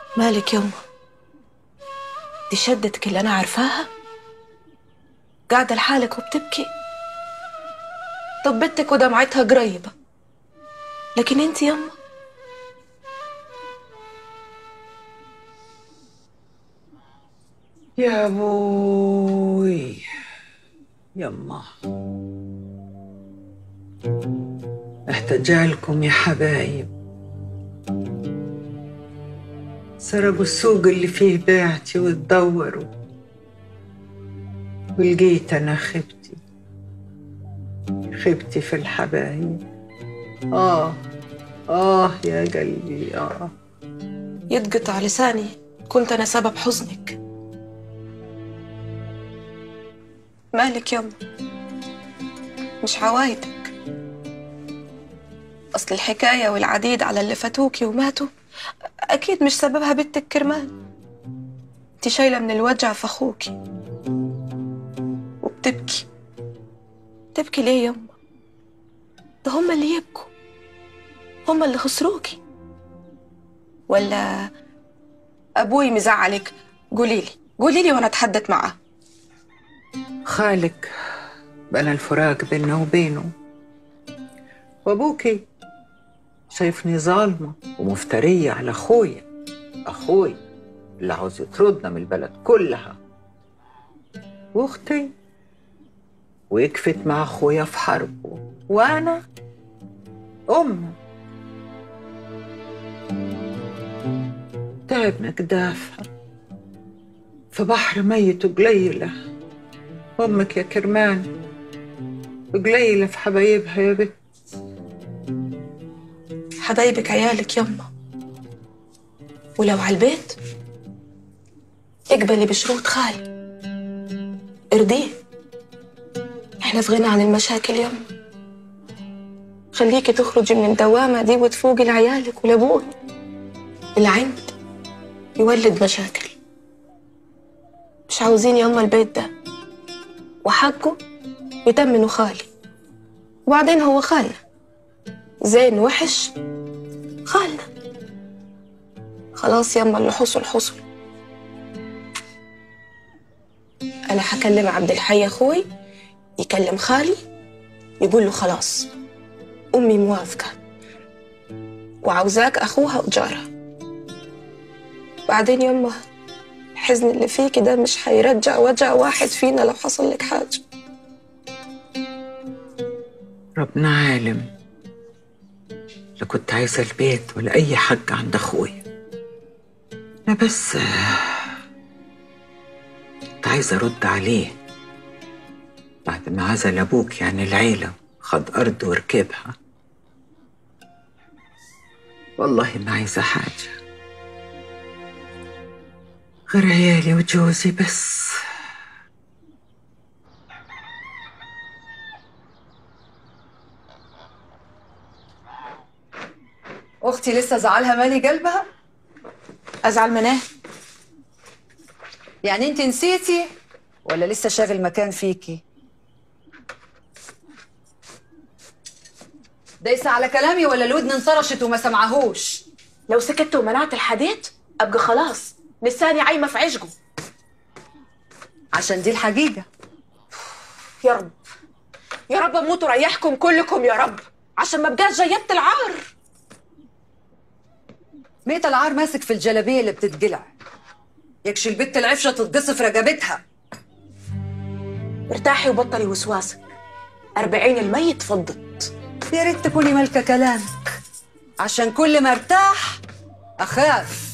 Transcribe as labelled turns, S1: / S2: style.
S1: مالك يما دي شدتك اللي أنا عارفاها قاعدة لحالك وبتبكي طب بنتك ودمعتها قريبة لكن انت يما
S2: يا ابوي يما احتجالكم يا حبايب سرقوا السوق اللي فيه بيعتي وتدوروا ولقيت انا خبتي خبتي في الحبايب اه اه يا قلبي اه
S1: يتقطع لساني كنت أنا سبب حزنك مالك يما مش عوايدك أصل الحكاية والعديد على اللي فاتوكي وماتوا أكيد مش سببها بنتك كرمان انت شايلة من الوجع في أخوكي وبتبكي تبكي ليه يما ده هما اللي يبكوا هما اللي خسروكي ولا أبوي مزعلك قوليلي قوليلي وأنا أتحدث معاه
S2: خالك بنى الفراق بيننا وبينه وابوكي شايفني ظالمة ومفترية على أخويا أخوي اللي عاوز يطردنا من البلد كلها وأختي وقفت مع أخويا في حربه وأنا أمه تعبنا كدافع في بحر ميت وقليلة أمك يا كرمان قليلة في حبايبها يا بنت
S1: حبايبك عيالك يما ولو على البيت اقبلي بشروط خالي ارضيه احنا في غنى عن المشاكل يما خليكي تخرجي من الدوامة دي وتفوقي لعيالك ولابوي العند يولد مشاكل مش عاوزين يما البيت ده وحقه يتمنوا خالي وبعدين هو خالنا زين وحش خالنا خلاص يما اللي حصل حصل انا هكلم عبد الحي اخوي يكلم خالي يقول له خلاص امي موافقه وعاوزاك اخوها وجارها بعدين يما الحزن اللي فيكي ده مش هيرجع وجع واحد فينا لو حصل لك حاجه
S2: ربنا عالم لا كنت عايزة البيت ولا أي حاجة عند أخويا أنا بس كنت عايزة أرد عليه بعد ما عزل أبوك يعني العيلة خد أرض وركبها والله ما عايزة حاجة غير عيالي وجوزي بس
S3: اختي لسه زعلها مالي قلبها
S1: ازعل من ايه
S3: يعني انت نسيتي ولا لسه شاغل مكان فيكي دايسه على كلامي ولا الودن انطرشت وما سمعهوش
S1: لو سكت ومنعت الحديث ابقى خلاص لساني عايمه في عشقه
S3: عشان دي الحقيقه
S1: يا رب يا رب اموت وريحكم كلكم يا رب عشان ما بقاش جيبت العار
S3: ميت العار ماسك في الجلابيه اللي بتتقلع يكشي البت العفشه تتقصف رقبتها
S1: ارتاحي وبطلي وسواسك أربعين الميت فضت
S3: يا ريت تكوني مالكه كلامك عشان كل ما ارتاح اخاف